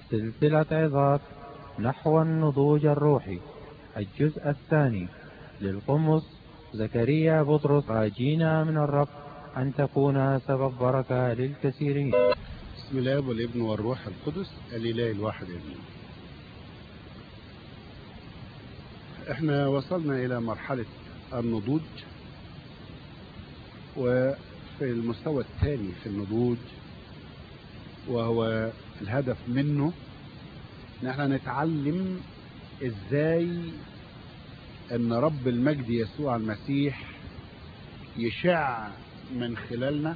سلسلة عظات نحو النضوج الروحي الجزء الثاني للقمص زكريا بطرس راجينا من الرب أن تكون سبب بركة للكثيرين بسم الله والابن والروح القدس الإله الواحد آمين احنا وصلنا إلى مرحلة النضوج وفي المستوى الثاني في النضوج وهو الهدف منه ان احنا نتعلم ازاي ان رب المجد يسوع المسيح يشع من خلالنا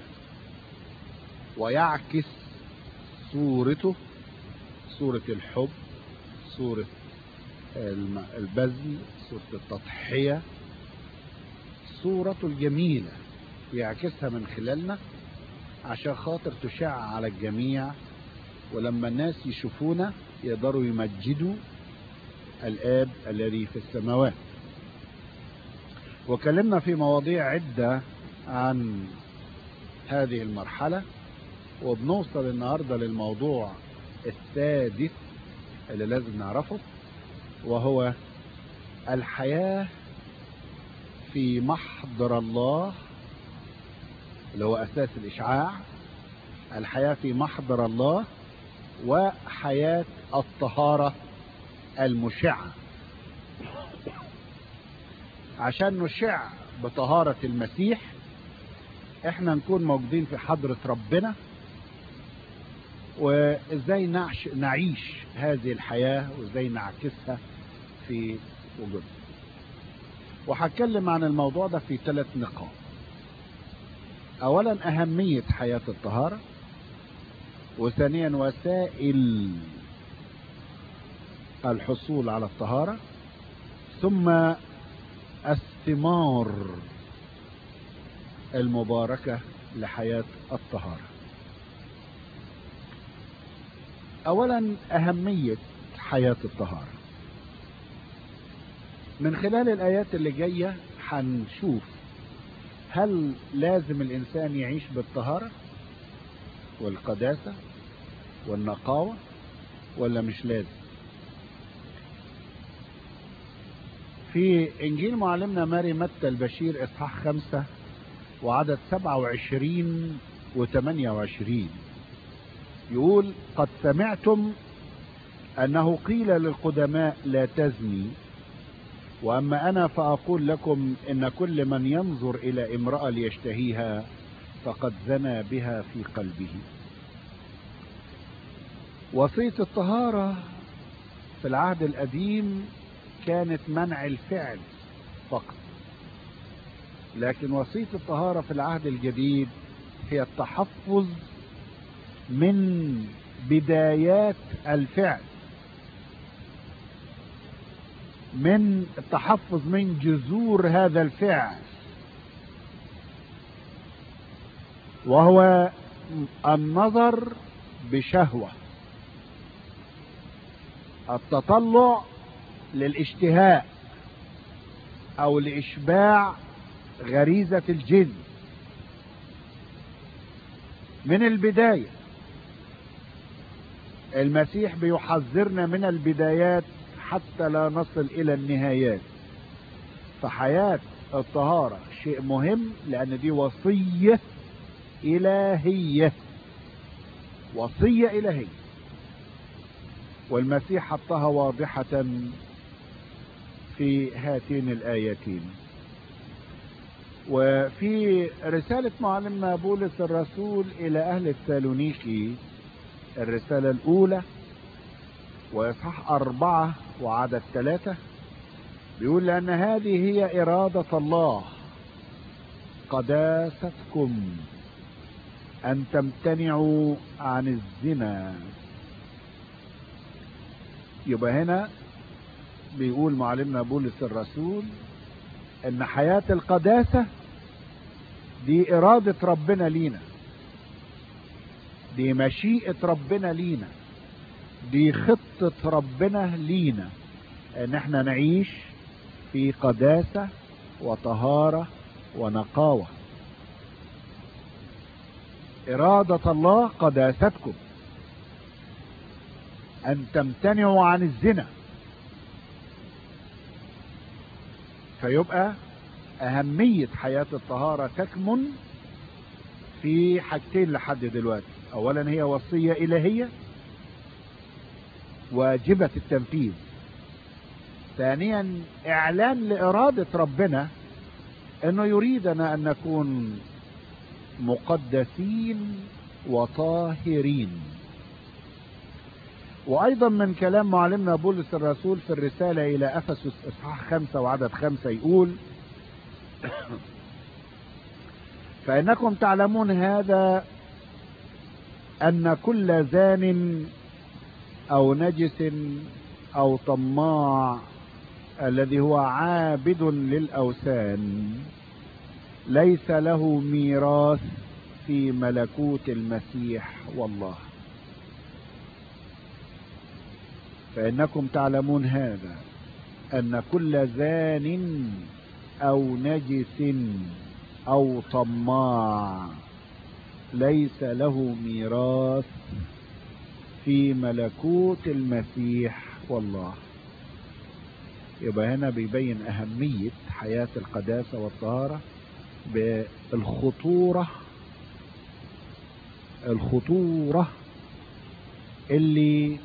ويعكس صورته صورة الحب صورة البذل صورة التضحية صورته الجميلة يعكسها من خلالنا عشان خاطر تشع على الجميع ولما الناس يشوفونا يقدروا يمجدوا الآب الذي في السماوات وكلمنا في مواضيع عدة عن هذه المرحلة وبنوصل النهاردة للموضوع السادس اللي لازم نعرفه وهو الحياة في محضر الله اللي هو أساس الإشعاع الحياة في محضر الله وحياة الطهارة المشعة عشان نشع بطهارة المسيح احنا نكون موجودين في حضرة ربنا وازاي نعش نعيش هذه الحياة وازاي نعكسها في وجودنا وهتكلم عن الموضوع ده في ثلاث نقاط اولا اهمية حياة الطهارة وثانيا وسائل الحصول على الطهارة ثم الثمار المباركة لحياة الطهارة اولا اهمية حياة الطهارة من خلال الايات اللي جاية هنشوف هل لازم الانسان يعيش بالطهارة والقداسة والنقاوة ولا مش لازم في انجيل معلمنا ماري متى البشير اصحاح خمسة وعدد سبعة وعشرين وثمانية وعشرين يقول قد سمعتم انه قيل للقدماء لا تزني واما انا فاقول لكم ان كل من ينظر الى امراه ليشتهيها فقد زنى بها في قلبه وصيه الطهاره في العهد القديم كانت منع الفعل فقط لكن وصيه الطهاره في العهد الجديد هي التحفظ من بدايات الفعل من التحفظ من جذور هذا الفعل وهو النظر بشهوة التطلع للاشتهاء او لاشباع غريزة الجن من البداية المسيح بيحذرنا من البدايات حتى لا نصل الى النهايات فحياة الطهارة شيء مهم لان دي وصية الهية وصية الهية والمسيح حطها واضحة في هاتين الايتين وفي رسالة معلمنا بولس الرسول الى اهل الثالونيكي الرسالة الاولى واصحاح اربعة وعدد ثلاثة بيقول لان هذه هي ارادة الله قداستكم ان تمتنعوا عن الزنا يبقى هنا بيقول معلمنا بولس الرسول ان حياة القداسة دي ارادة ربنا لينا دي مشيئة ربنا لينا دي خطة ربنا لينا ان احنا نعيش في قداسة وطهارة ونقاوة إرادة الله قداستكم ان تمتنعوا عن الزنا فيبقى اهمية حياة الطهارة تكمن في حاجتين لحد دلوقتي اولا هي وصية الهية واجبة التنفيذ ثانيا اعلان لارادة ربنا انه يريدنا ان نكون مقدسين وطاهرين وايضا من كلام معلمنا بولس الرسول في الرسالة الى افسس اصحاح خمسة وعدد خمسة يقول فانكم تعلمون هذا ان كل زان او نجس او طماع الذي هو عابد للاوثان ليس له ميراث في ملكوت المسيح والله فانكم تعلمون هذا ان كل زان او نجس او طماع ليس له ميراث في ملكوت المسيح والله يبقى هنا بيبين أهمية حياة القداسة والطهارة بالخطورة الخطورة اللي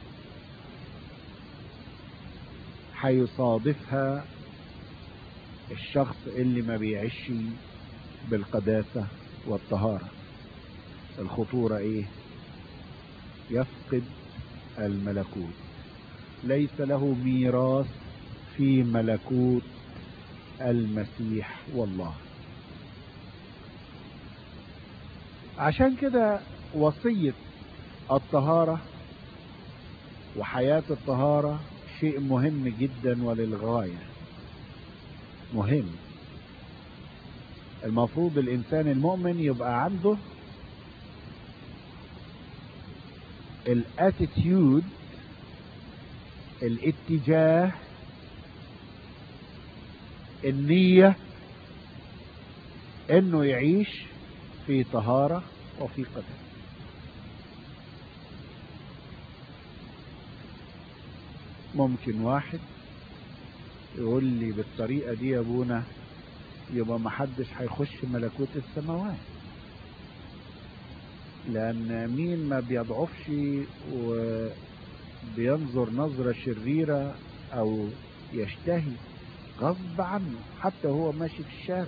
هيصادفها الشخص اللي ما بيعيش بالقداسة والطهارة الخطورة ايه يفقد الملكوت ليس له ميراث في ملكوت المسيح والله عشان كده وصية الطهارة وحياة الطهارة شيء مهم جدا وللغاية مهم المفروض الانسان المؤمن يبقى عنده الاتيتيود الاتجاه النية انه يعيش في طهارة وفي قدر ممكن واحد يقول لي بالطريقة دي يا ابونا يبقى محدش هيخش ملكوت السماوات لان مين ما بيضعفش وبينظر نظرة شريرة او يشتهي غصب عنه حتى هو ماشي في الشارع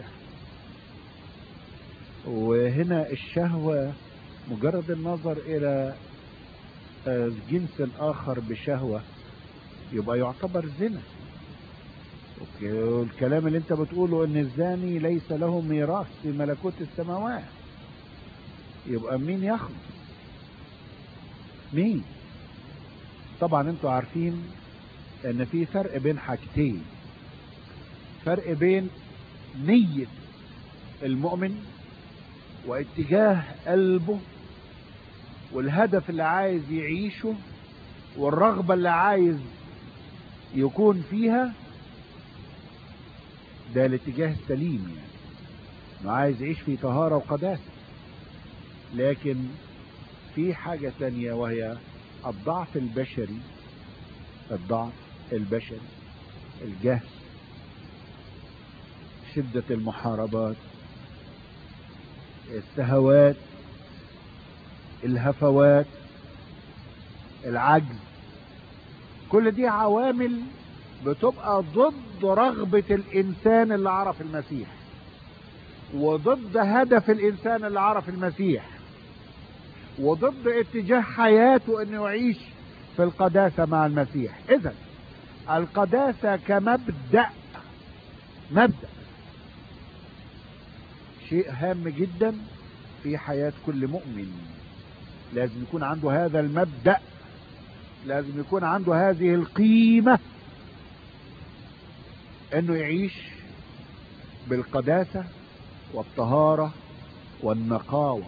وهنا الشهوة مجرد النظر الى الجنس الاخر بشهوة يبقى يعتبر زنا والكلام اللي انت بتقوله ان الزاني ليس له ميراث في ملكوت السماوات يبقى مين يخلص مين طبعا انتوا عارفين ان في فرق بين حاجتين فرق بين نية المؤمن واتجاه قلبه والهدف اللي عايز يعيشه والرغبة اللي عايز يكون فيها ده الاتجاه السليم يعني انه عايز يعيش في طهارة وقداسة لكن في حاجة تانية وهي الضعف البشري الضعف البشري الجهل شدة المحاربات السهوات الهفوات العجز كل دي عوامل بتبقى ضد رغبة الإنسان اللي عرف المسيح وضد هدف الإنسان اللي عرف المسيح وضد اتجاه حياته انه يعيش في القداسة مع المسيح اذا القداسة كمبدأ مبدأ شيء هام جدا في حياة كل مؤمن لازم يكون عنده هذا المبدأ لازم يكون عنده هذه القيمة انه يعيش بالقداسة والطهارة والنقاوة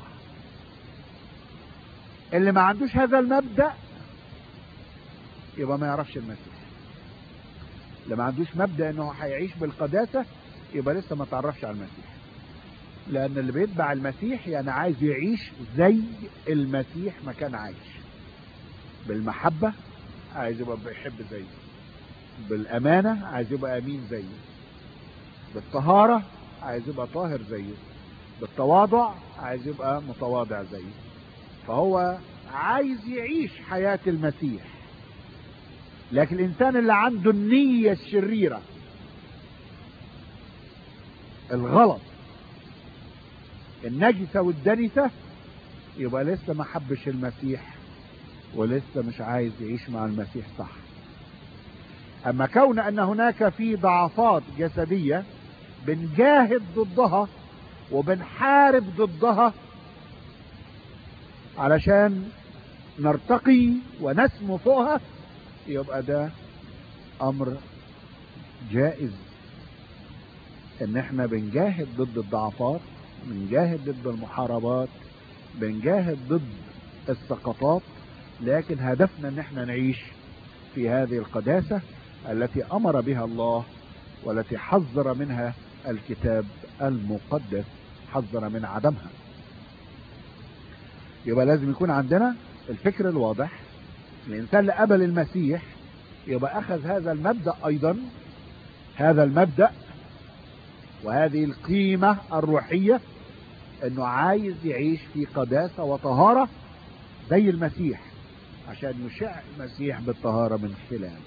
اللي ما عندوش هذا المبدأ يبقى ما يعرفش المسيح اللي ما عندوش مبدأ انه هيعيش بالقداسة يبقى لسه ما تعرفش على المسيح لان اللي بيتبع المسيح يعني عايز يعيش زي المسيح ما كان عايش بالمحبة عايز يبقى بيحب زيه بالأمانة عايز يبقى أمين زيه بالطهارة عايز يبقى طاهر زيه بالتواضع عايز يبقى متواضع زيه فهو عايز يعيش حياة المسيح لكن الإنسان اللي عنده النية الشريرة الغلط النجسة والدنسة يبقى لسه ما حبش المسيح ولسه مش عايز يعيش مع المسيح صح اما كون ان هناك في ضعفات جسدية بنجاهد ضدها وبنحارب ضدها علشان نرتقي ونسمو فوقها يبقى ده امر جائز ان احنا بنجاهد ضد الضعفات بنجاهد ضد المحاربات بنجاهد ضد السقطات لكن هدفنا ان احنا نعيش في هذه القداسة التي امر بها الله والتي حذر منها الكتاب المقدس حذر من عدمها يبقى لازم يكون عندنا الفكر الواضح الانسان اللي قبل المسيح يبقى اخذ هذا المبدأ ايضا هذا المبدأ وهذه القيمة الروحية انه عايز يعيش في قداسة وطهارة زي المسيح عشان يشع المسيح بالطهارة من خلاله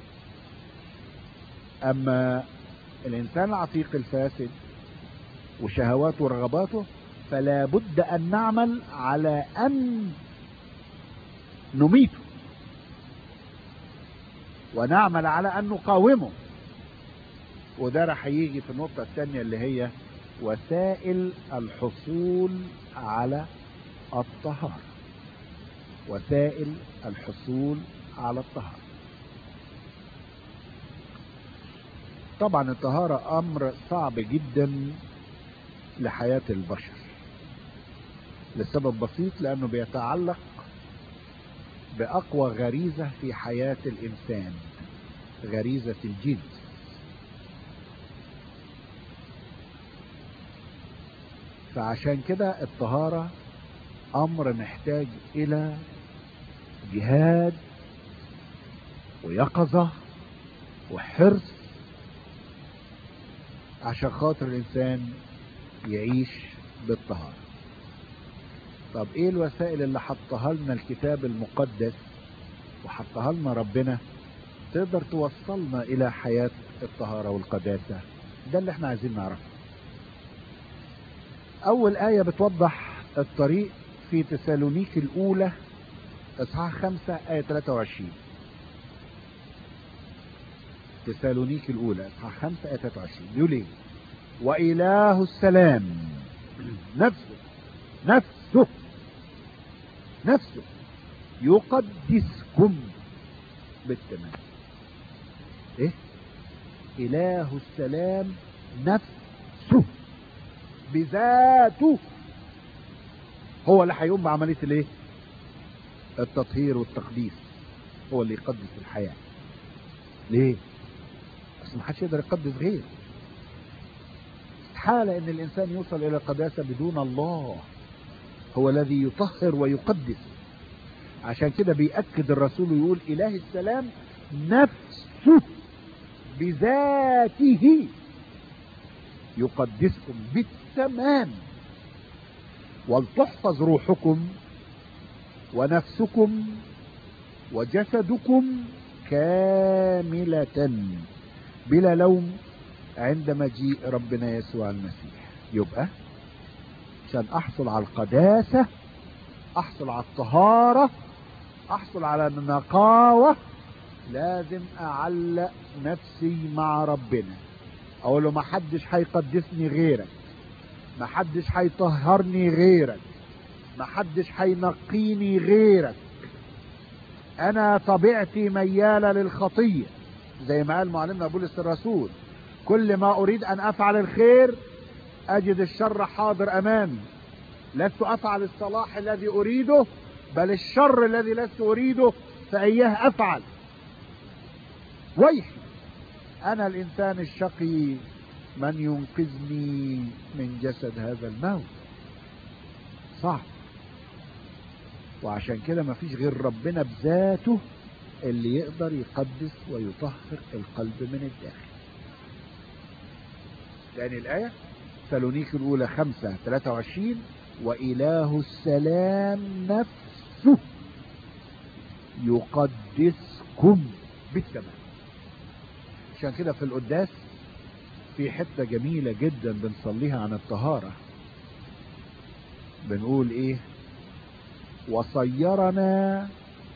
اما الانسان العتيق الفاسد وشهواته ورغباته فلا بد ان نعمل على ان نميته ونعمل على ان نقاومه وده راح يجي في النقطة الثانية اللي هي وسائل الحصول على الطهارة وسائل الحصول على الطهارة طبعا الطهارة امر صعب جدا لحياة البشر لسبب بسيط لانه بيتعلق باقوى غريزة في حياة الانسان غريزة الجنس فعشان كده الطهارة امر محتاج الى جهاد ويقظة وحرص عشان خاطر الانسان يعيش بالطهارة طب ايه الوسائل اللي حطها لنا الكتاب المقدس وحطها لنا ربنا تقدر توصلنا الى حياة الطهارة والقداسة ده اللي احنا عايزين نعرفه اول اية بتوضح الطريق في تسالونيك الاولى اصحاح خمسة اية 23 تسالونيك الاولى اصحاح خمسة اية 23 بيقول ايه واله السلام نفسه نفسه نفسه يقدسكم بالتمام ايه اله السلام نفسه بذاته هو اللي هيقوم بعمليه الايه التطهير والتقديس هو اللي يقدس الحياه ليه بس ما حدش يقدر يقدس غير استحاله ان الانسان يوصل الى القداسه بدون الله هو الذي يطهر ويقدس عشان كده بيأكد الرسول ويقول إله السلام نفسه بذاته يقدسكم بالتمام ولتحفظ روحكم ونفسكم وجسدكم كاملة بلا لوم عند مجيء ربنا يسوع المسيح يبقى عشان احصل على القداسة احصل على الطهارة احصل على النقاوة لازم اعلق نفسي مع ربنا اقول له ما حدش هيقدسني غيرك ما حدش هيطهرني غيرك ما حدش هينقيني غيرك انا طبيعتي ميالة للخطية زي ما قال معلمنا بولس الرسول كل ما اريد ان افعل الخير اجد الشر حاضر امامي لست افعل الصلاح الذي اريده بل الشر الذي لست اريده فاياه افعل ويحي انا الانسان الشقي من ينقذني من جسد هذا الموت صعب وعشان كده مفيش غير ربنا بذاته اللي يقدر يقدس ويطهر القلب من الداخل تاني الآية سالونيك الأولى خمسة ثلاثة وعشرين وإله السلام نفسه يقدسكم بالتمام عشان كده في القداس في حتة جميلة جدا بنصليها عن الطهارة بنقول ايه وصيرنا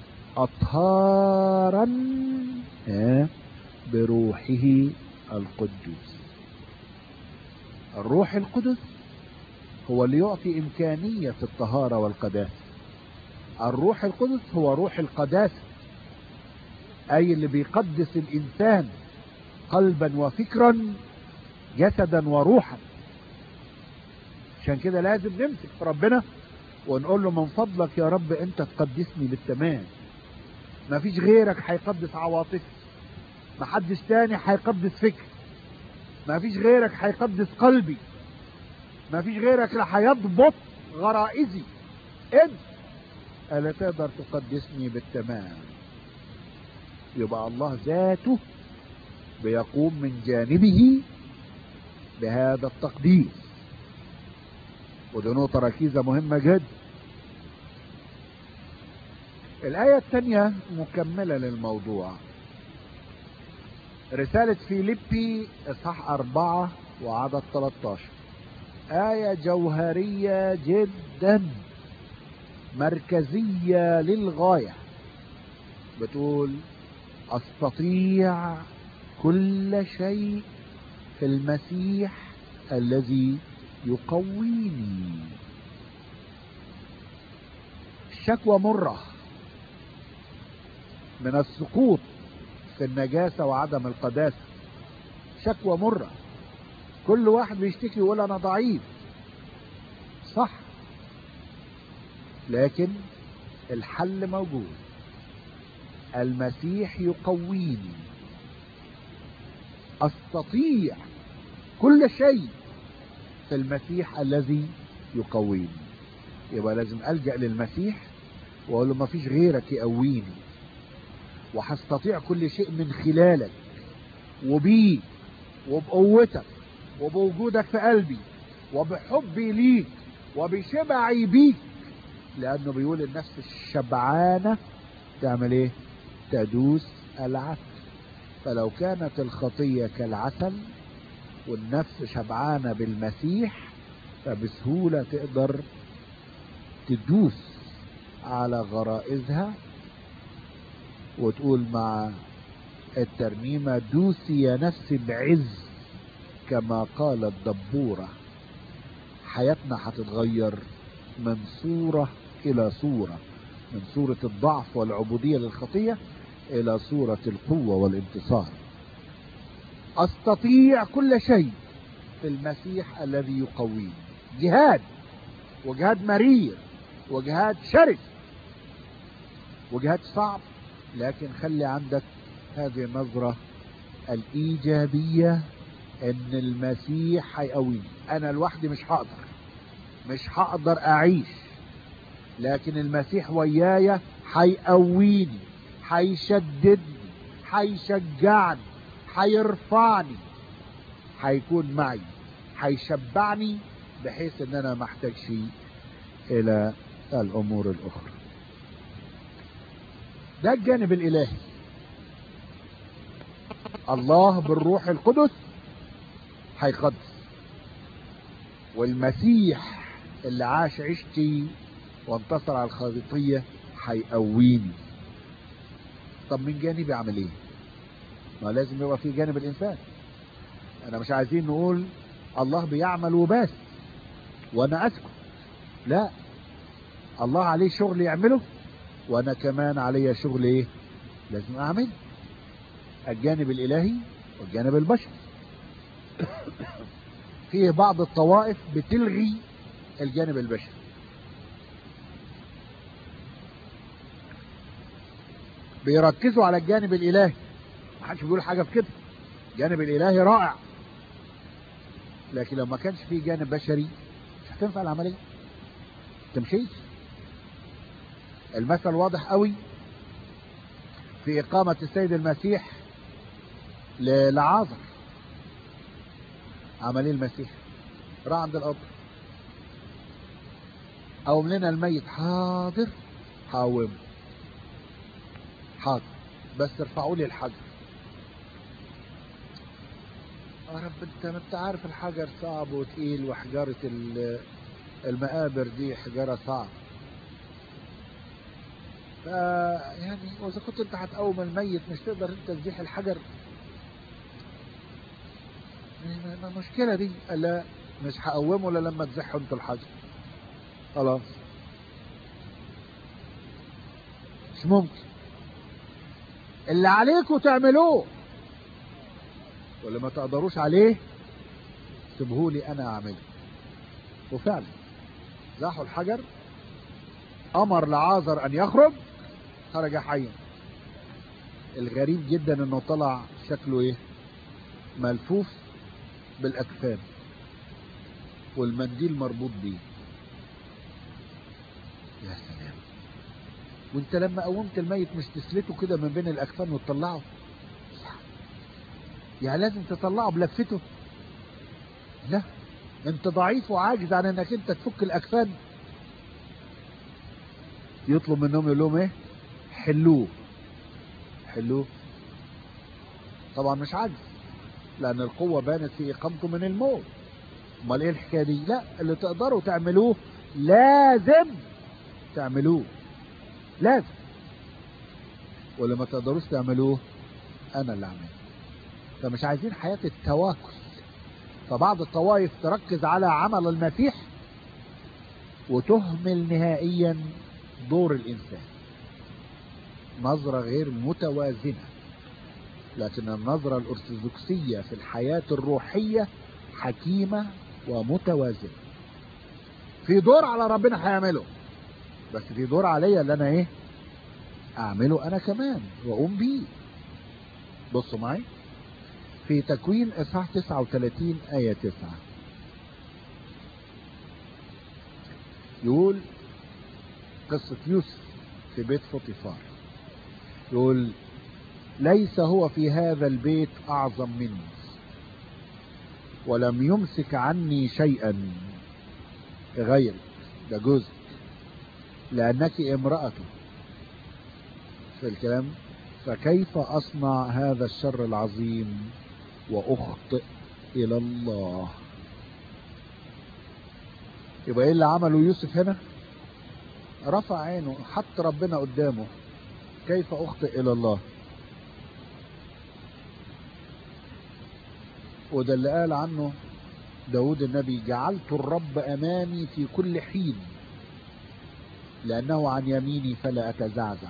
أطهارا آه، بروحه القدوس الروح القدس هو اللي يعطي إمكانية الطهارة والقداسة الروح القدس هو روح القداسة أي اللي بيقدس الإنسان قلبا وفكرا جسدا وروحا عشان كده لازم نمسك في ربنا ونقول له من فضلك يا رب انت تقدسني بالتمام مفيش غيرك هيقدس عواطفي محدش تاني هيقدس فكري مفيش غيرك هيقدس قلبي مفيش غيرك اللي هيضبط غرائزي انت الا تقدر تقدسني بالتمام يبقى الله ذاته بيقوم من جانبه بهذا التقديس ودي نقطة ركيزة مهمة جدا الآية الثانية مكملة للموضوع رسالة فيليبي إصحاح أربعة وعدد 13 آية جوهرية جدا مركزية للغاية بتقول أستطيع كل شيء في المسيح الذي يقويني الشكوى مرة من السقوط في النجاسة وعدم القداسة شكوى مرة كل واحد بيشتكي يقول أنا ضعيف صح لكن الحل موجود المسيح يقويني استطيع كل شيء في المسيح الذي يقويني يبقى لازم الجا للمسيح واقول له ما فيش غيرك يقويني وهستطيع كل شيء من خلالك وبيك وبقوتك وبوجودك في قلبي وبحبي ليك وبشبعي بيك لانه بيقول النفس الشبعانه تعمل ايه تدوس العسل فلو كانت الخطيه كالعسل والنفس شبعانه بالمسيح فبسهوله تقدر تدوس على غرائزها وتقول مع الترنيمه دوسي يا نفسي بعز كما قال الدبوره حياتنا هتتغير من صوره الى صوره من صورة الضعف والعبودية للخطية إلى صورة القوة والانتصار أستطيع كل شيء في المسيح الذي يقويني جهاد وجهاد مرير وجهاد شرس وجهاد صعب لكن خلي عندك هذه النظرة الإيجابية إن المسيح هيقويني أنا لوحدي مش هقدر مش هقدر أعيش لكن المسيح ويايا هيقويني هيشددني هيشجعني هيرفعني هيكون معي هيشبعني بحيث ان انا ما احتاجش الى الامور الاخرى ده الجانب الالهي الله بالروح القدس هيقدس والمسيح اللي عاش عشتي وانتصر على الخطية هيقويني طب من جانبي اعمل ايه ما لازم يبقى في جانب الانسان انا مش عايزين نقول الله بيعمل وبس وانا اسكت لا الله عليه شغل يعمله وانا كمان علي شغل ايه لازم اعمل الجانب الالهي والجانب البشري في بعض الطوائف بتلغي الجانب البشري بيركزوا على الجانب الالهي محدش بيقول حاجه في كده الجانب الالهي رائع لكن لو ما كانش فيه جانب بشري مش هتنفع العمليه تمشيش المثل واضح قوي في إقامة السيد المسيح ل- لعازر عمليه المسيح راح عند القبر قوم لنا الميت حاضر هقومه حاضر بس ارفعوا لي الحجر يا رب انت ما انت عارف الحجر صعب وتقيل وحجارة ال- المقابر دي حجارة صعب ف يعني واذا كنت انت هتقوم الميت مش تقدر انت تزيح الحجر ما- ما المشكلة دي قال لا مش هقومه الا لما تزحوا انت الحجر خلاص مش ممكن اللي عليكم تعملوه واللي ما تقدروش عليه سيبهولي انا اعمله وفعلا زاحوا الحجر امر لعازر ان يخرج خرج حيا الغريب جدا انه طلع شكله ايه ملفوف بالاكفان والمنديل مربوط بيه يا سلام وانت لما قومت الميت مش تسلته كده من بين الاكفان وتطلعه يعني لازم تطلعه بلفته لا انت ضعيف وعاجز عن انك انت تفك الاكفان يطلب منهم يقول لهم ايه حلوه حلوه طبعا مش عجز لان القوة بانت في اقامته من الموت امال ايه الحكاية دي لا اللي تقدروا تعملوه لازم تعملوه لازم واللي ما تقدروش تعملوه انا اللي اعمله فمش عايزين حياة التواكل فبعض الطوائف تركز على عمل المسيح وتهمل نهائيا دور الانسان نظرة غير متوازنة لكن النظرة الارثوذكسية في الحياة الروحية حكيمة ومتوازنة في دور على ربنا هيعمله بس في دور عليا اللي انا ايه اعمله انا كمان واقوم بيه بصوا معي في تكوين اصحاح 39 ايه 9 يقول قصة يوسف في بيت فوطيفار يقول ليس هو في هذا البيت اعظم مني ولم يمسك عني شيئا غيرك ده جزء لأنك امرأته في الكلام فكيف أصنع هذا الشر العظيم وأخطئ إلى الله يبقى إيه اللي عمله يوسف هنا رفع عينه حط ربنا قدامه كيف أخطئ إلى الله وده اللي قال عنه داود النبي جعلت الرب أمامي في كل حين لأنه عن يميني فلا أتزعزع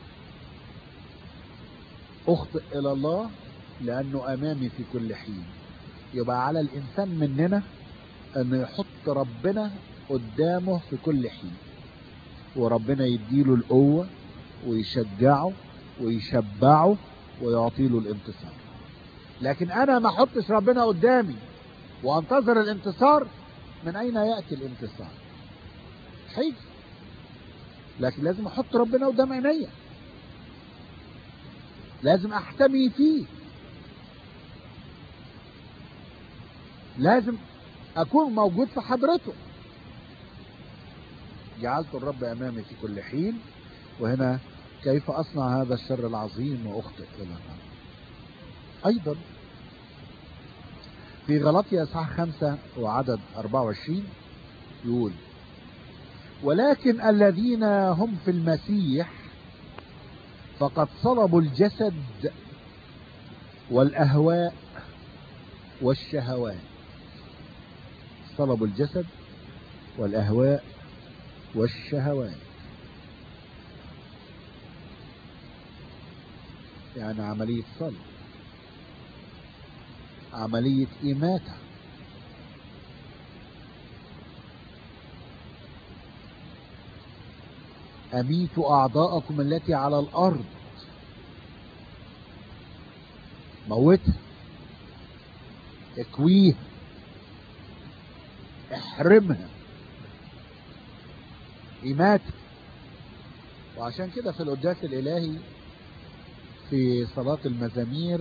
أخطئ إلى الله لأنه أمامي في كل حين يبقى على الإنسان مننا أنه يحط ربنا قدامه في كل حين وربنا يديله القوة ويشجعه ويشبعه ويعطيله الانتصار لكن أنا ما أحطش ربنا قدامي وأنتظر الانتصار من أين يأتي الانتصار مش هيجي لكن لازم احط ربنا قدام عينيا لازم احتمي فيه لازم اكون موجود في حضرته جعلت الرب امامي في كل حين وهنا كيف اصنع هذا الشر العظيم واخطئ الى الله ايضا في غلطية اصحاح خمسة وعدد 24 يقول ولكن الذين هم في المسيح فقد صلبوا الجسد والاهواء والشهوات صلبوا الجسد والاهواء والشهوات يعني عملية صلب عملية إماتة أميتوا أعضاءكم التي على الأرض موتها اكويها احرمها إماتة وعشان كده في القداس الإلهي في صلاة المزامير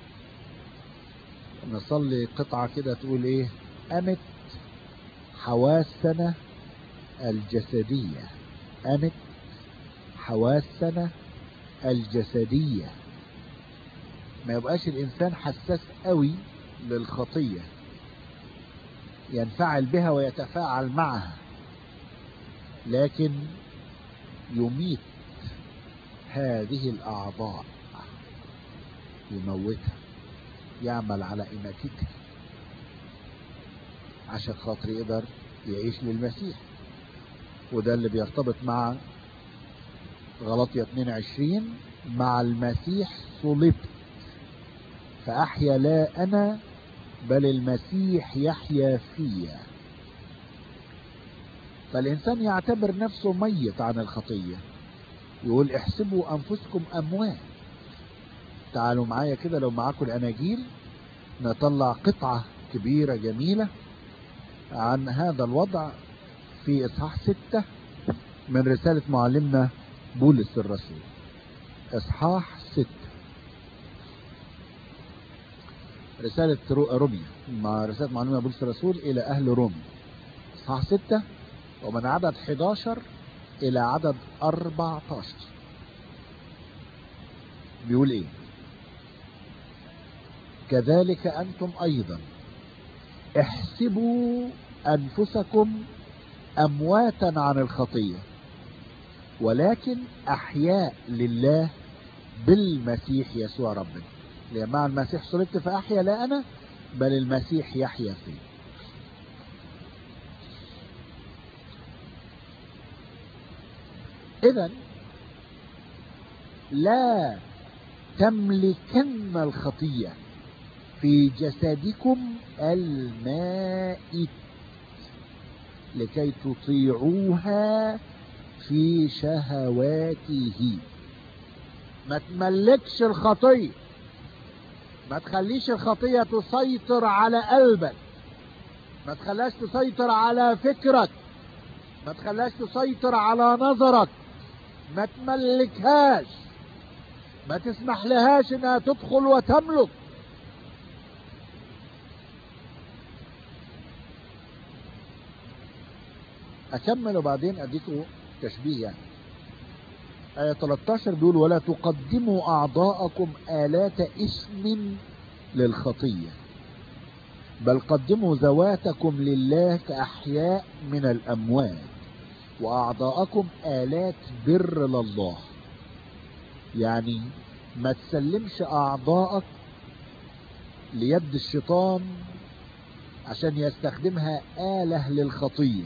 نصلي قطعة كده تقول ايه أمت حواسنا الجسدية أمت حواسنا الجسدية ما يبقاش الإنسان حساس قوي للخطية ينفعل بها ويتفاعل معها لكن يميت هذه الأعضاء يموتها يعمل على إماتتها عشان خاطر يقدر يعيش للمسيح وده اللي بيرتبط مع غلطية 22 مع المسيح صلبت فأحيا لا أنا بل المسيح يحيا فيا فالإنسان يعتبر نفسه ميت عن الخطية يقول احسبوا أنفسكم أموات تعالوا معايا كده لو معاكم الأناجيل نطلع قطعة كبيرة جميلة عن هذا الوضع في إصحاح ستة من رسالة معلمنا بولس الرسول إصحاح ستة رسالة روميا مع رسالة معلمنا بولس الرسول إلى أهل روميا إصحاح ستة ومن عدد 11 إلى عدد 14 بيقول إيه كذلك أنتم أيضا احسبوا أنفسكم أمواتا عن الخطية ولكن أحياء لله بالمسيح يسوع ربنا لأن مع المسيح صلبت فأحيا لا أنا بل المسيح يحيا فيه إذا لا تملكن الخطية في جسدكم المائت لكي تطيعوها في شهواته ما تملكش الخطية ما تخليش الخطية تسيطر على قلبك ما تخليش تسيطر على فكرك ما تخليش تسيطر على نظرك ما تملكهاش ما تسمح لهاش انها تدخل وتملك اكمل وبعدين اديكم تشبيه يعني آية 13 بيقول ولا تقدموا أعضاءكم آلات اسم للخطية بل قدموا ذواتكم لله كأحياء من الأموات وأعضاءكم آلات بر لله يعني ما تسلمش أعضاءك ليد الشيطان عشان يستخدمها آلة للخطية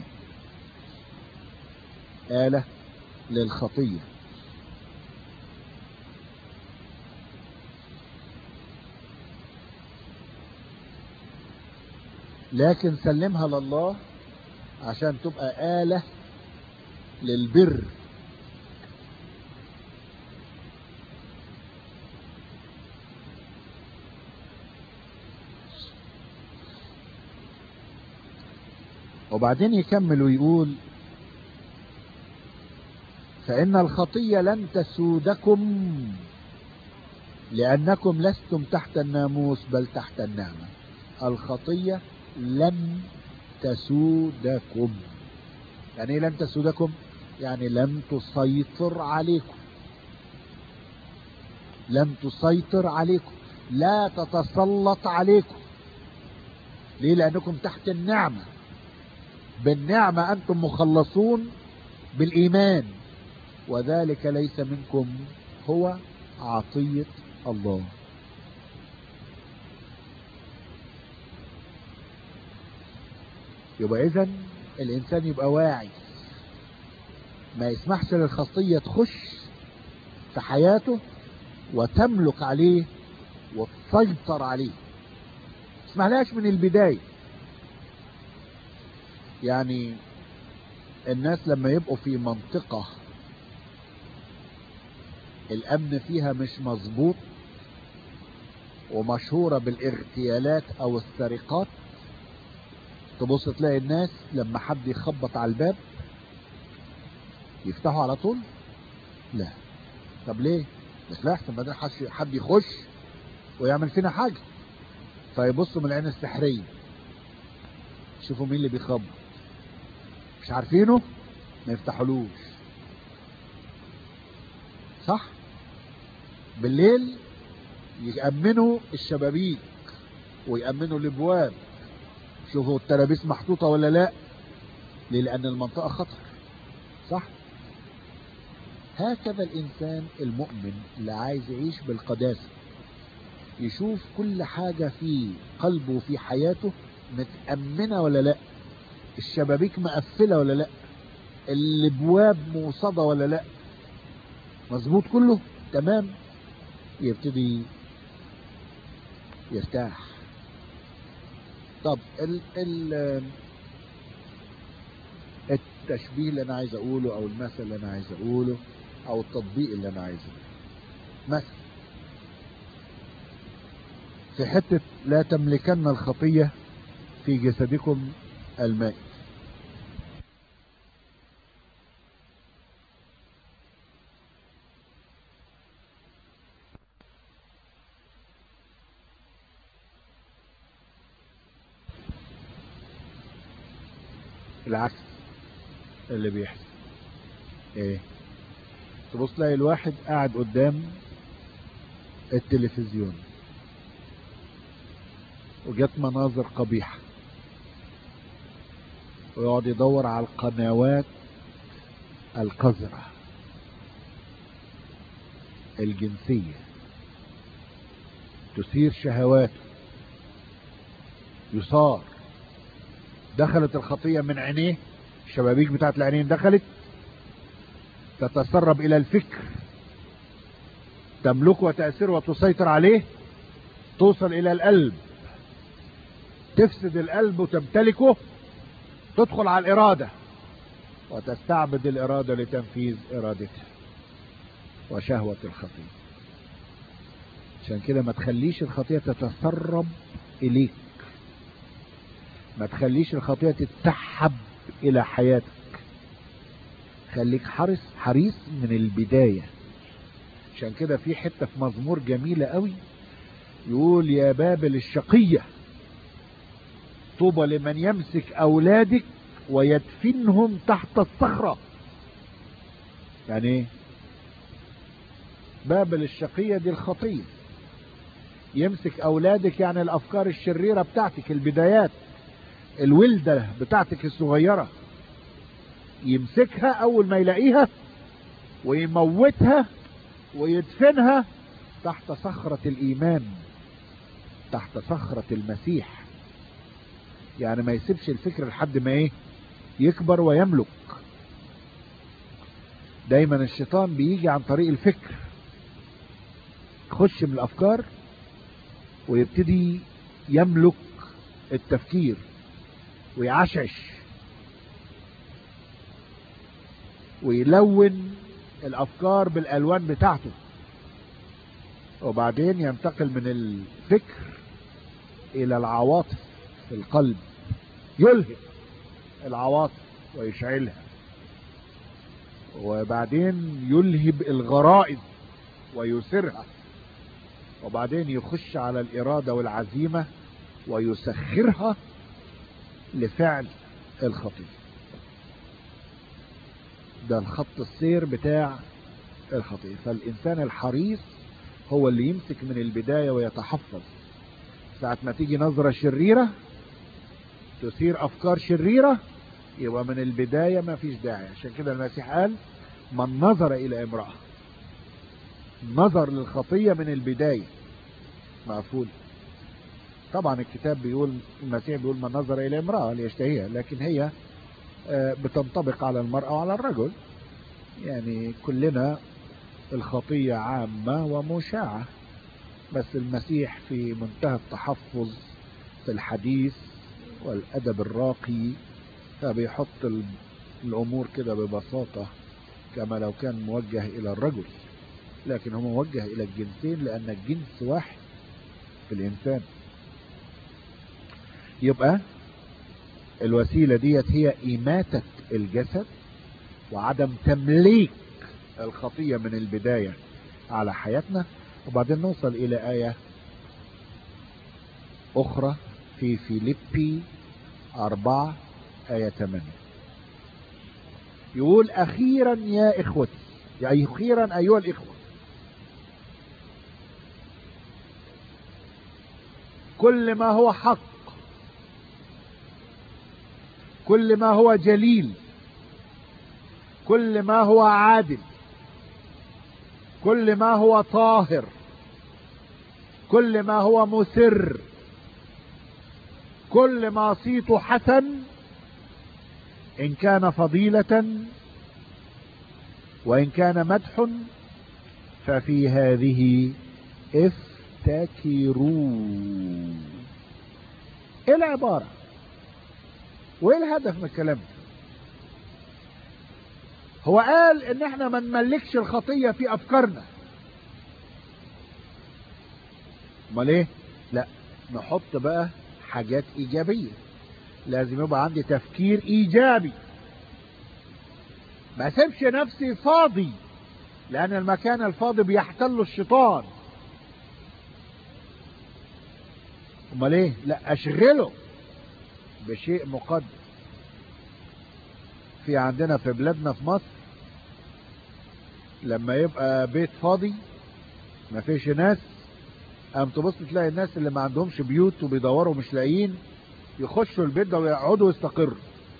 آلة للخطية لكن سلمها لله عشان تبقى آلة للبر وبعدين يكمل ويقول فإن الخطية لن تسودكم لأنكم لستم تحت الناموس بل تحت النعمة الخطية لن تسودكم يعني ايه لن تسودكم يعني لم تسيطر عليكم لم تسيطر عليكم لا تتسلط عليكم ليه لانكم تحت النعمة بالنعمة انتم مخلصون بالايمان وذلك ليس منكم هو عطية الله يبقى اذا الانسان يبقى واعي ما يسمحش للخطية تخش في حياته وتملك عليه وتسيطر عليه اسمحلهاش من البداية يعني الناس لما يبقوا في منطقة الامن فيها مش مظبوط ومشهورة بالاغتيالات او السرقات تبص تلاقي الناس لما حد يخبط على الباب يفتحوا على طول لا طب ليه بس لا احسن بدل حش- حد يخش ويعمل فينا حاجة فيبصوا من العين السحرية شوفوا مين اللي بيخبط مش عارفينه ما يفتحولوش صح بالليل يأمنوا الشبابيك ويأمنوا الابواب شوفوا الترابيس محطوطة ولا لا ليه لأن المنطقة خطر صح هكذا الإنسان المؤمن اللي عايز يعيش بالقداسة يشوف كل حاجة في قلبه وفي حياته متأمنة ولا لا الشبابيك مقفلة ولا لا الابواب موصدة ولا لا مظبوط كله تمام يبتدي يرتاح طب ال ال التشبيه اللي انا عايز اقوله او المثل اللي انا عايز اقوله او التطبيق اللي انا عايز اقوله مثل في حتة لا تملكن الخطية في جسدكم المائت العكس اللي بيحصل ايه تبص تلاقي الواحد قاعد قدام التلفزيون وجت مناظر قبيحة ويقعد يدور على القنوات القذرة الجنسية تثير شهواته يصار دخلت الخطية من عينيه الشبابيك بتاعت العينين دخلت تتسرب الى الفكر تملكه وتأثير وتسيطر عليه توصل الى القلب تفسد القلب وتمتلكه تدخل على الارادة وتستعبد الارادة لتنفيذ ارادتها وشهوة الخطية عشان كده ما تخليش الخطية تتسرب اليك ما تخليش الخطية تتسحب الى حياتك خليك حريص حريص من البداية عشان كده في حتة في مزمور جميلة قوي يقول يا بابل الشقية طوبى لمن يمسك اولادك ويدفنهم تحت الصخرة يعني ايه بابل الشقية دي الخطية يمسك اولادك يعني الافكار الشريرة بتاعتك البدايات الولدة بتاعتك الصغيرة يمسكها اول ما يلاقيها ويموتها ويدفنها تحت صخرة الايمان تحت صخرة المسيح يعني ما يسيبش الفكر لحد ما ايه يكبر ويملك دايما الشيطان بيجي عن طريق الفكر يخش من الافكار ويبتدي يملك التفكير ويعشعش ويلون الافكار بالالوان بتاعته وبعدين ينتقل من الفكر الى العواطف في القلب يلهب العواطف ويشعلها وبعدين يلهب الغرائز ويثيرها وبعدين يخش على الإرادة والعزيمة ويسخرها لفعل الخطية ده الخط السير بتاع الخطية فالإنسان الحريص هو اللي يمسك من البداية ويتحفظ ساعة ما تيجي نظرة شريرة تثير أفكار شريرة يبقى من البداية ما فيش داعي عشان كده المسيح قال من نظر إلى امرأة نظر للخطية من البداية مقفول طبعا الكتاب بيقول المسيح بيقول من نظر إلى امرأة ليشتهيها لكن هي بتنطبق على المرأة وعلى الرجل يعني كلنا الخطية عامة ومشاعة بس المسيح في منتهى التحفظ في الحديث والأدب الراقي فبيحط الأمور كده ببساطة كما لو كان موجه إلى الرجل لكن هو موجه إلى الجنسين لأن الجنس واحد في الإنسان يبقى الوسيلة ديت هي إماتة الجسد وعدم تمليك الخطية من البداية على حياتنا وبعدين نوصل إلى آية أخرى في فيليبي أربعة آية 8 يقول أخيرا يا إخوتي يعني أخيرا أيها الإخوة كل ما هو حق كل ما هو جليل كل ما هو عادل كل ما هو طاهر كل ما هو مسر كل ما صيته حسن ان كان فضيلة وان كان مدح ففي هذه افتكروا ايه العبارة وايه الهدف من الكلام ده هو قال ان احنا ما نملكش الخطية في افكارنا امال ايه لا نحط بقى حاجات ايجابية لازم يبقى عندي تفكير ايجابي ما اسيبش نفسي فاضي لان المكان الفاضي بيحتله الشيطان امال ايه لا اشغله بشيء مقدس في عندنا في بلادنا في مصر لما يبقى بيت فاضي ما فيش ناس قام تبص تلاقي الناس اللي ما عندهمش بيوت وبيدوروا مش لاقيين يخشوا البيت ده ويقعدوا يستقروا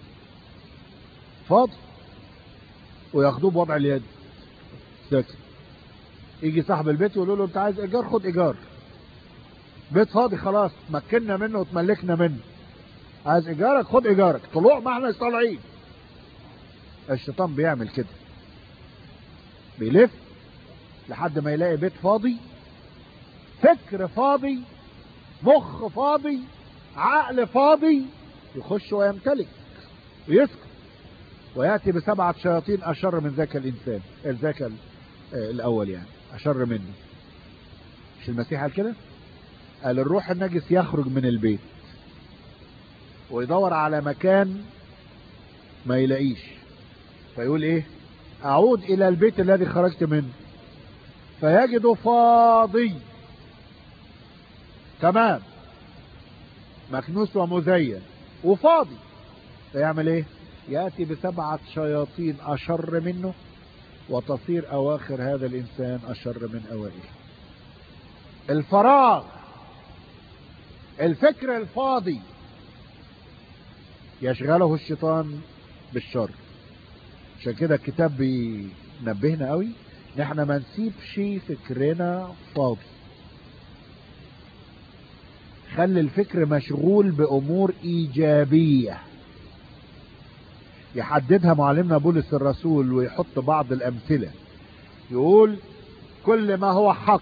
فاضي وياخدوه بوضع اليد ساكت يجي صاحب البيت يقول له انت عايز ايجار خد ايجار بيت فاضي خلاص مكنا منه وتملكنا منه عايز ايجارك خد ايجارك طلوع ما احنا طالعين الشيطان بيعمل كده بيلف لحد ما يلاقي بيت فاضي فكر فاضي مخ فاضي عقل فاضي يخش ويمتلك ويسكت وياتي بسبعه شياطين اشر من ذاك الانسان ذاك الاول يعني اشر منه مش المسيح قال كده قال الروح النجس يخرج من البيت ويدور على مكان ما يلاقيش فيقول ايه اعود الى البيت الذي خرجت منه فيجده فاضي تمام مكنوس ومزين وفاضي فيعمل ايه ياتي بسبعه شياطين اشر منه وتصير اواخر هذا الانسان اشر من اوائله الفراغ الفكر الفاضي يشغله الشيطان بالشر عشان كده الكتاب بينبهنا قوي ان احنا ما نسيبش فكرنا فاضي خلي الفكر مشغول بامور ايجابيه يحددها معلمنا بولس الرسول ويحط بعض الامثله يقول كل ما هو حق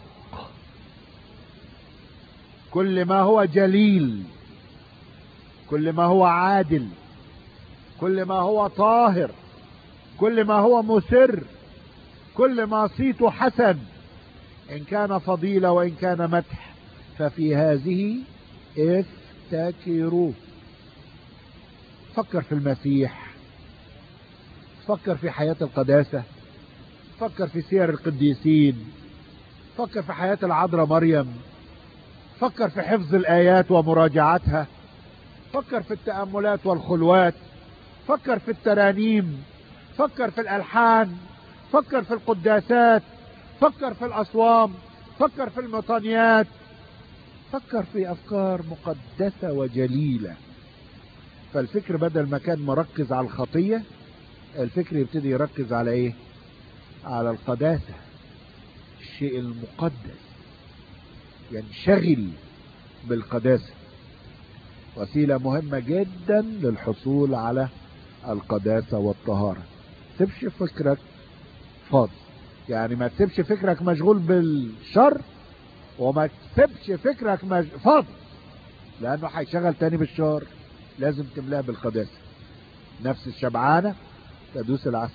كل ما هو جليل كل ما هو عادل كل ما هو طاهر كل ما هو مسر كل ما صيته حسن ان كان فضيلة وان كان مدح ففي هذه افتكروا فكر في المسيح فكر في حياة القداسة فكر في سير القديسين فكر في حياة العذراء مريم فكر في حفظ الآيات ومراجعتها فكر في التأملات والخلوات فكر في الترانيم فكر في الألحان فكر في القداسات فكر في الأصوام فكر في المطانيات فكر في أفكار مقدسة وجليلة فالفكر بدل ما كان مركز على الخطية الفكر يبتدي يركز على ايه على القداسة الشيء المقدس ينشغل بالقداسة وسيلة مهمة جدا للحصول على القداسة والطهارة تسيبش فكرك فاضي يعني ما تسيبش فكرك مشغول بالشر وما تسيبش فكرك مج... فاضي لانه هيشغل تاني بالشر لازم تملاه بالقداسة نفس الشبعانة تدوس العسل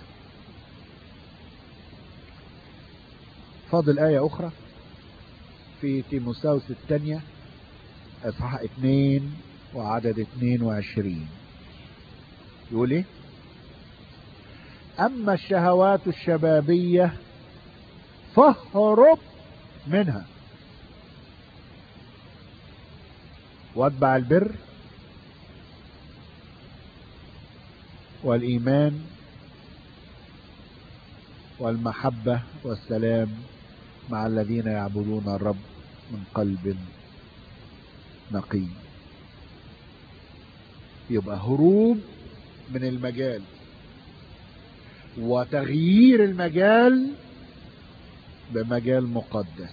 فاضل آية أخرى في تيموساوس الثانية اصحاح اتنين وعدد اتنين وعشرين يقول ايه اما الشهوات الشبابية فاهرب منها واتبع البر والايمان والمحبة والسلام مع الذين يعبدون الرب من قلب نقي يبقى هروب من المجال وتغيير المجال بمجال مقدس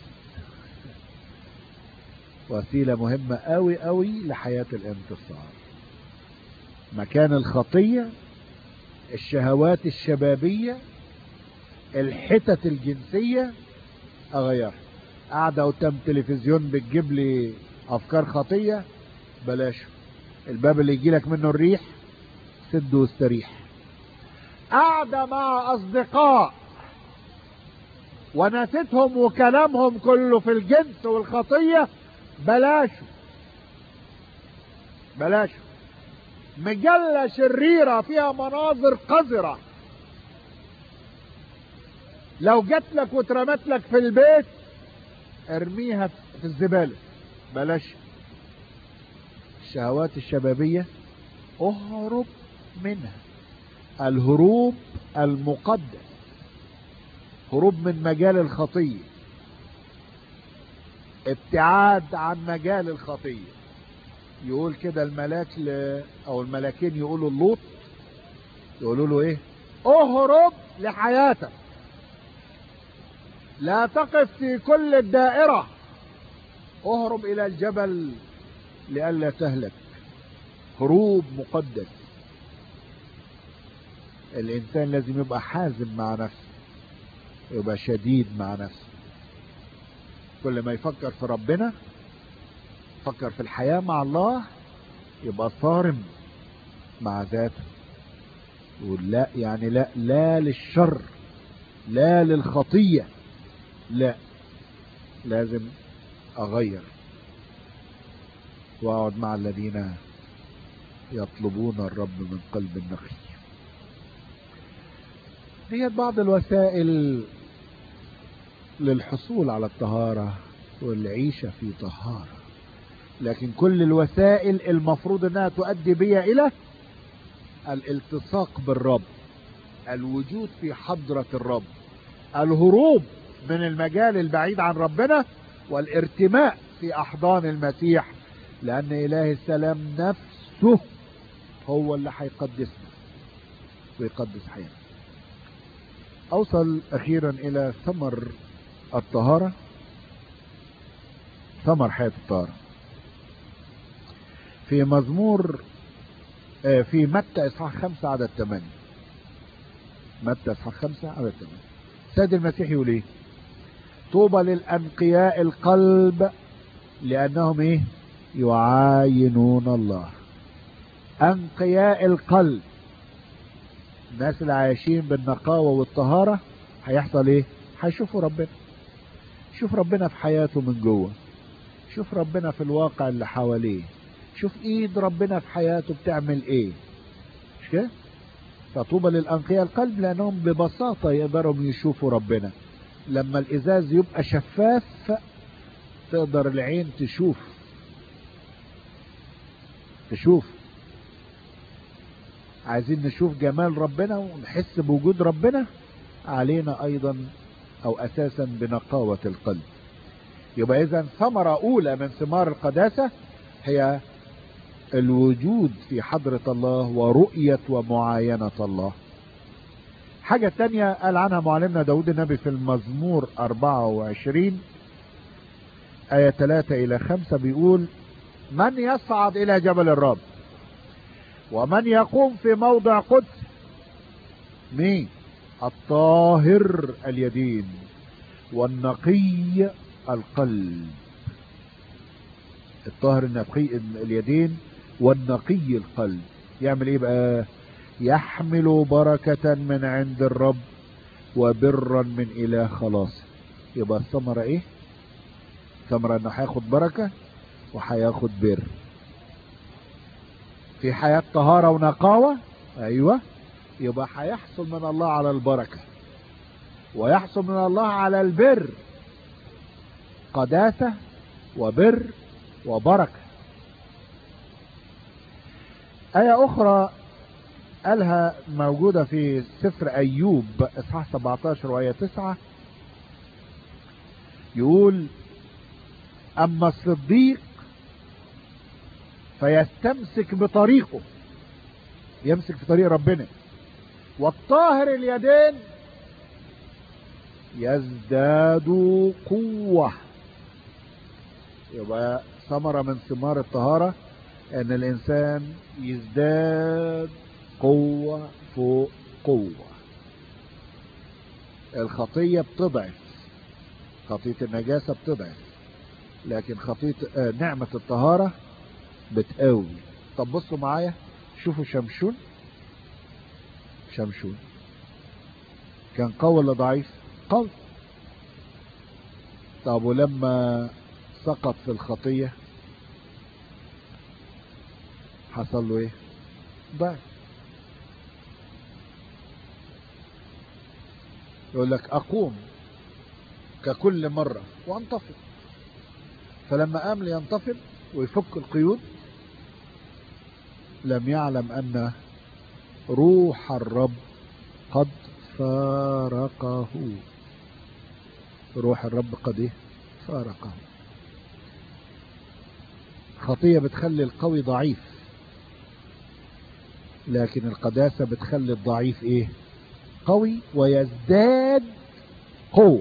وسيلة مهمة قوي قوي لحياة الانتصار مكان الخطية الشهوات الشبابية الحتت الجنسية اغيرها قاعدة قدام تلفزيون بتجيب لي افكار خطية بلاش الباب اللي يجيلك منه الريح سد واستريح قاعدة مع اصدقاء وناستهم وكلامهم كله في الجنس والخطية بلاشوا بلاشوا مجلة شريرة فيها مناظر قذرة لو جات لك واترمت لك في البيت ارميها في الزبالة بلاش الشهوات الشبابية اهرب منها الهروب المقدس هروب من مجال الخطية ابتعاد عن مجال الخطية يقول كده الملاك ل... او الملاكين يقولوا اللوط يقولوا له ايه اهرب لحياتك لا تقف في كل الدائرة اهرب الى الجبل لئلا تهلك هروب مقدس الانسان لازم يبقى حازم مع نفسه يبقى شديد مع نفسه كل ما يفكر في ربنا يفكر في الحياة مع الله يبقى صارم مع ذاته يقول لا يعني لا لا للشر لا للخطية لا لازم اغير واقعد مع الذين يطلبون الرب من قلب نقي دي بعض الوسائل للحصول على الطهارة والعيشة في طهارة لكن كل الوسائل المفروض انها تؤدي بيا الى الالتصاق بالرب الوجود في حضرة الرب الهروب من المجال البعيد عن ربنا والارتماء في احضان المسيح لان اله السلام نفسه هو اللي هيقدسنا ويقدس حياتنا اوصل اخيرا الى ثمر الطهارة ثمر حياة الطهارة في مزمور في متى اصحاح خمسة عدد ثمانية متى اصحاح خمسة عدد ثمانية سيد المسيح يقول ايه طوبى للانقياء القلب لانهم ايه يعاينون الله انقياء القلب الناس اللي عايشين بالنقاوة والطهارة هيحصل ايه هيشوفوا ربنا شوف ربنا في حياته من جوه شوف ربنا في الواقع اللي حواليه شوف ايد ربنا في حياته بتعمل ايه مش كده فطوبى للانقياء القلب لانهم ببساطة يقدروا يشوفوا ربنا لما الازاز يبقى شفاف تقدر العين تشوف تشوف عايزين نشوف جمال ربنا ونحس بوجود ربنا علينا ايضا او اساسا بنقاوة القلب يبقى اذا ثمرة اولى من ثمار القداسة هي الوجود في حضرة الله ورؤية ومعاينة الله حاجة تانية قال عنها معلمنا داود النبي في المزمور 24 آية 3 إلى 5 بيقول من يصعد إلى جبل الرب ومن يقوم في موضع قدس مين الطاهر اليدين والنقي القلب الطاهر النقي اليدين والنقي القلب يعمل ايه بقى يحمل بركة من عند الرب وبرا من اله خلاص يبقى الثمرة ايه ثمرة انه هياخد بركة وهياخد بر في حياة طهارة ونقاوة ايوه يبقى هيحصل من الله على البركة ويحصل من الله على البر قداسة وبر وبركة آية أخرى قالها موجودة في سفر أيوب إصحاح 17 وآية 9 يقول أما الصديق فيستمسك بطريقه يمسك في طريق ربنا والطاهر اليدين يزداد قوة يبقى ثمرة من ثمار الطهارة ان الانسان يزداد قوة فوق قوة الخطية بتضعف خطية النجاسة بتضعف لكن خطية آه نعمة الطهارة بتقوي طب بصوا معايا شوفوا شمشون شمشون كان قوي ولا ضعيف قوي طب ولما سقط في الخطية حصل له ايه ضعف يقول لك اقوم ككل مرة وانتفض فلما قام لينتفض ويفك القيود لم يعلم ان روح الرب قد فارقه روح الرب قد ايه فارقه خطية بتخلي القوي ضعيف لكن القداسة بتخلي الضعيف ايه قوي ويزداد قوة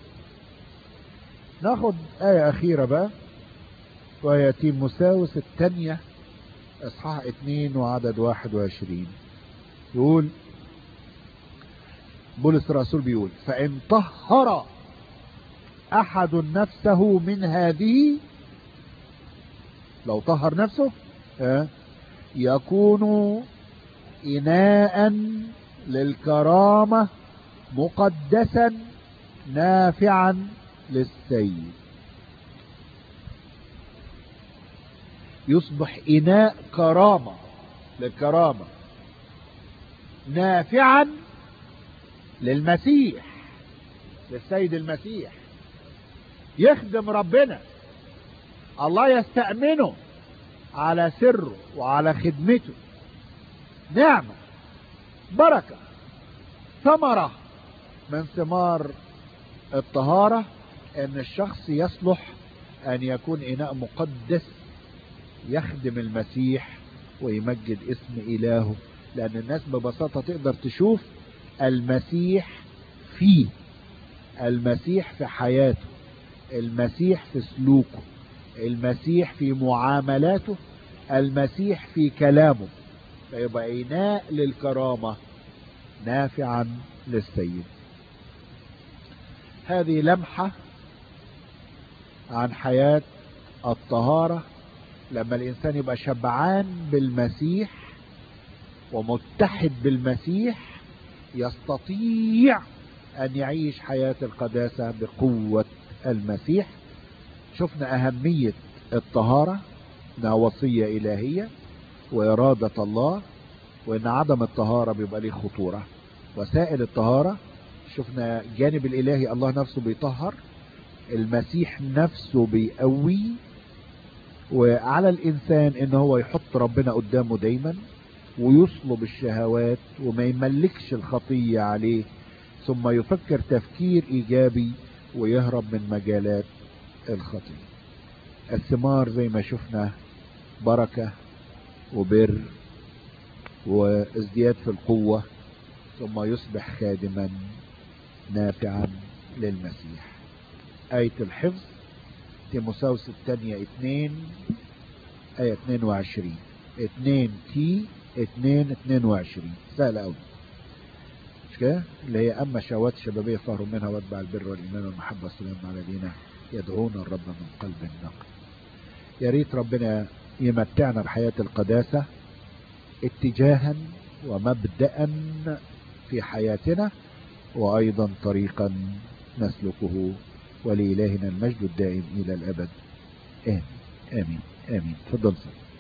ناخد آية أخيرة بقى وهي تيموساوس الثانية اصحاح اتنين وعدد واحد وعشرين يقول بولس الرسول بيقول فإن طهر أحد نفسه من هذه لو طهر نفسه اه يكون إناء للكرامة مقدسا نافعا للسيد يصبح إناء كرامة للكرامة نافعا للمسيح للسيد المسيح يخدم ربنا الله يستأمنه على سره وعلى خدمته نعمة بركة ثمرة من ثمار الطهارة ان الشخص يصلح ان يكون اناء مقدس يخدم المسيح ويمجد اسم الهه لان الناس ببساطة تقدر تشوف المسيح فيه المسيح في حياته المسيح في سلوكه المسيح في معاملاته المسيح في كلامه فيبقى إناء للكرامة نافعا للسيد هذه لمحة عن حياة الطهارة لما الإنسان يبقى شبعان بالمسيح ومتحد بالمسيح يستطيع أن يعيش حياة القداسة بقوة المسيح شفنا أهمية الطهارة انها وصية إلهية وإرادة الله وإن عدم الطهارة بيبقى ليه خطورة وسائل الطهارة شفنا جانب الإلهي الله نفسه بيطهر المسيح نفسه بيقوي وعلى الإنسان إن هو يحط ربنا قدامه دايما ويصلب الشهوات وما يملكش الخطية عليه ثم يفكر تفكير إيجابي ويهرب من مجالات الخطية الثمار زي ما شفنا بركة وبر وازدياد في القوة ثم يصبح خادما نافعا للمسيح آية الحفظ تيموساوس الثانية اتنين آية اتنين وعشرين اتنين تي اتنين اتنين وعشرين سهل أوي مش كده اللي هي أما شهوات الشبابية فهروا منها واتبع البر والإيمان والمحبة والسلام على دينه يدعون الرب من قلب نقي يا ريت ربنا يمتعنا بحياة القداسة اتجاها ومبدأ في حياتنا وأيضا طريقا نسلكه ولإلهنا المجد الدائم إلى الأبد آمين آمين آمين تفضل صلي